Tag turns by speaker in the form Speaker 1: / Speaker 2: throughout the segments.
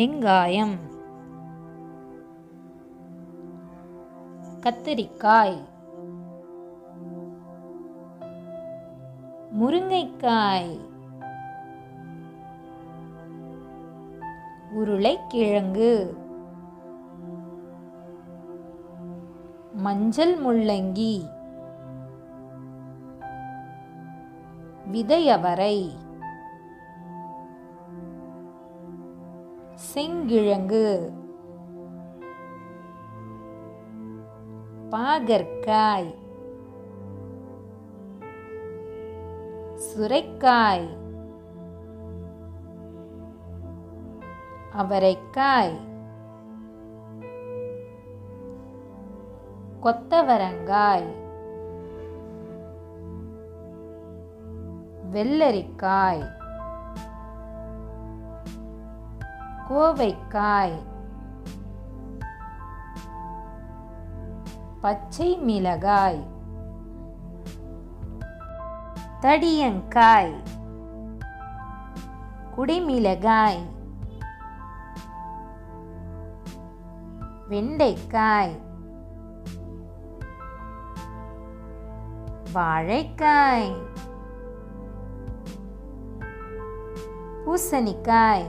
Speaker 1: வெங்காயம் கத்தரிக்காய் முருங்கைக்காய் உருளைக்கிழங்கு மஞ்சள் முள்ளங்கி விதையவரை செங்கிழங்கு பாகற்காய் சுரைக்காய் அவரைக்காய் கொத்தவரங்காய் வெள்ளரிக்காய் கோவைக்காய் பச்சை மிளகாய் தடியங்காய் குடிமிளகாய் வெண்டைக்காய் வாழைக்காய் பூசணிக்காய்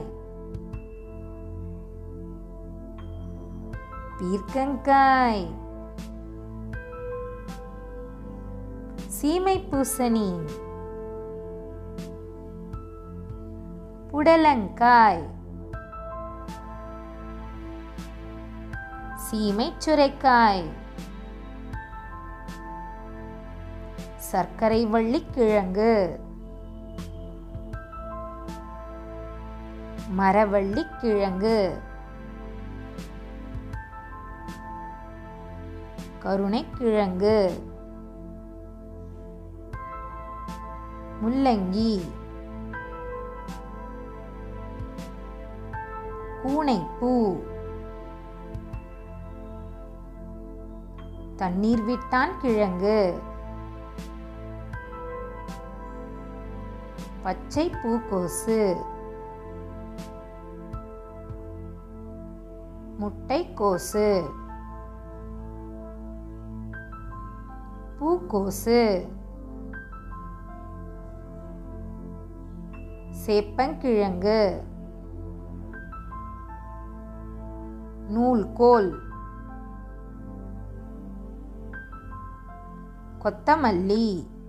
Speaker 1: பீர்க்கங்காய் சீமை பூசணி புடலங்காய் சீமை சுரைக்காய் சர்க்கரை வள்ளிக்கிழங்கு மரவள்ளிக்கிழங்கு கருணைக்கிழங்கு முள்ளங்கி பூனைப்பூ தண்ணீர் விட்டான் கிழங்கு பச்சை பூக்கோசு முட்டைக்கோசு பூக்கோசு சேப்பங்கிழங்கு நூல்கோல் கொத்தமல்லி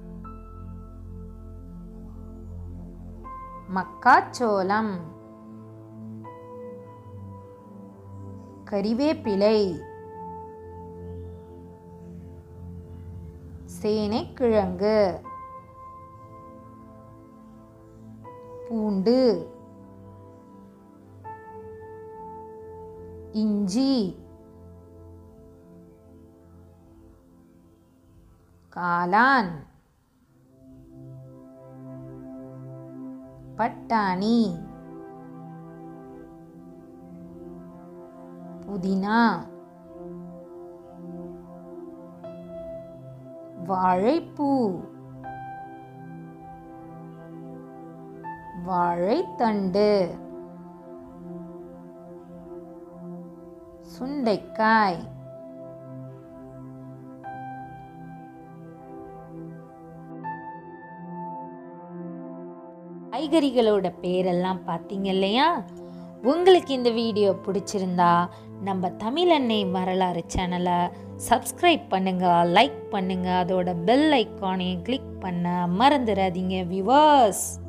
Speaker 1: மக்காச்சோளம் கறிவேப்பிலை சேனைக்கிழங்கு பூண்டு இஞ்சி காளான் பட்டாணி புதினா வாழைப்பூ வாழைத்தண்டு சுண்டைக்காய் காய்கறிகளோட பேரெல்லாம் பார்த்தீங்க இல்லையா உங்களுக்கு இந்த வீடியோ பிடிச்சிருந்தா நம்ம தமிழன்னை வரலாறு சேனலை சப்ஸ்கிரைப் பண்ணுங்க லைக் பண்ணுங்க அதோட பெல் ஐக்கானையும் கிளிக் பண்ண மறந்துடாதீங்க விவர்ஸ்